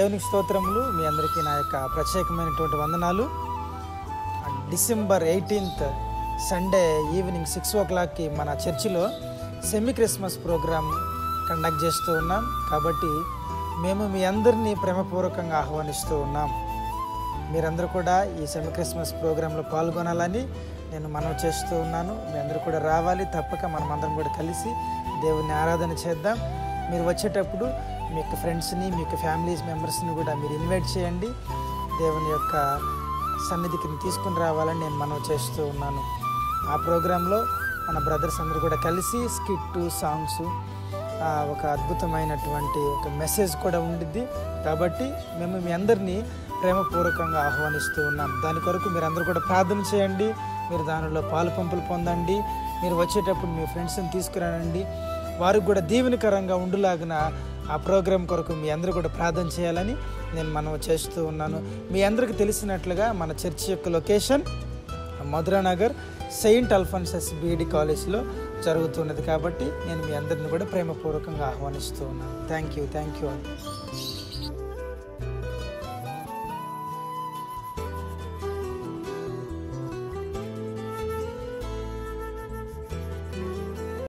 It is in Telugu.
దేవునికి స్తోత్రములు మీ అందరికీ నా యొక్క ప్రత్యేకమైనటువంటి వందనాలు December eighteenth Sunday evening six ఓ క్లాక్కి మన చర్చిలో సెమీ క్రిస్మస్ ప్రోగ్రామ్ కండక్ట్ చేస్తూ ఉన్నాం కాబట్టి మేము మీ అందరినీ ప్రేమపూర్వకంగా ఆహ్వానిస్తూ ఉన్నాం మీరందరూ కూడా ఈ సెమీ క్రిస్మస్ ప్రోగ్రాంలో పాల్గొనాలని నేను మనవి చేస్తూ ఉన్నాను మీ అందరూ కూడా రావాలి తప్పక మనం అందరం కూడా కలిసి దేవుని ఆరాధన చేద్దాం మీరు వచ్చేటప్పుడు మీ యొక్క ఫ్రెండ్స్ని మీ యొక్క ఫ్యామిలీస్ మెంబర్స్ని కూడా మీరు ఇన్వైట్ చేయండి దేవుని యొక్క సన్నిధికి తీసుకుని రావాలని నేను మనవి చేస్తూ ఉన్నాను ఆ ప్రోగ్రాంలో మన బ్రదర్స్ అందరూ కూడా కలిసి స్కిట్ సాంగ్స్ ఒక అద్భుతమైనటువంటి ఒక మెసేజ్ కూడా ఉండిద్ది కాబట్టి మేము మీ అందరినీ ప్రేమపూర్వకంగా ఆహ్వానిస్తూ ఉన్నాం దాని కొరకు మీరు అందరూ కూడా ప్రార్థన చేయండి మీరు దానిలో పాలు పంపులు పొందండి మీరు వచ్చేటప్పుడు మీ ఫ్రెండ్స్ని తీసుకురానండి వారికి కూడా దీవెనకరంగా ఉండులాగిన ఆ ప్రోగ్రాం కొరకు మీ అందరూ కూడా ప్రార్థన చేయాలని నేను మనం చేస్తూ ఉన్నాను మీ అందరికీ తెలిసినట్లుగా మన చర్చి యొక్క location Madhuranagar Saint Alphonsus B Ed కాలేజ్లో జరుగుతున్నది కాబట్టి నేను మీ అందరిని కూడా ప్రేమపూర్వకంగా ఆహ్వానిస్తూ ఉన్నాను థ్యాంక్ యూ థ్యాంక్ యూ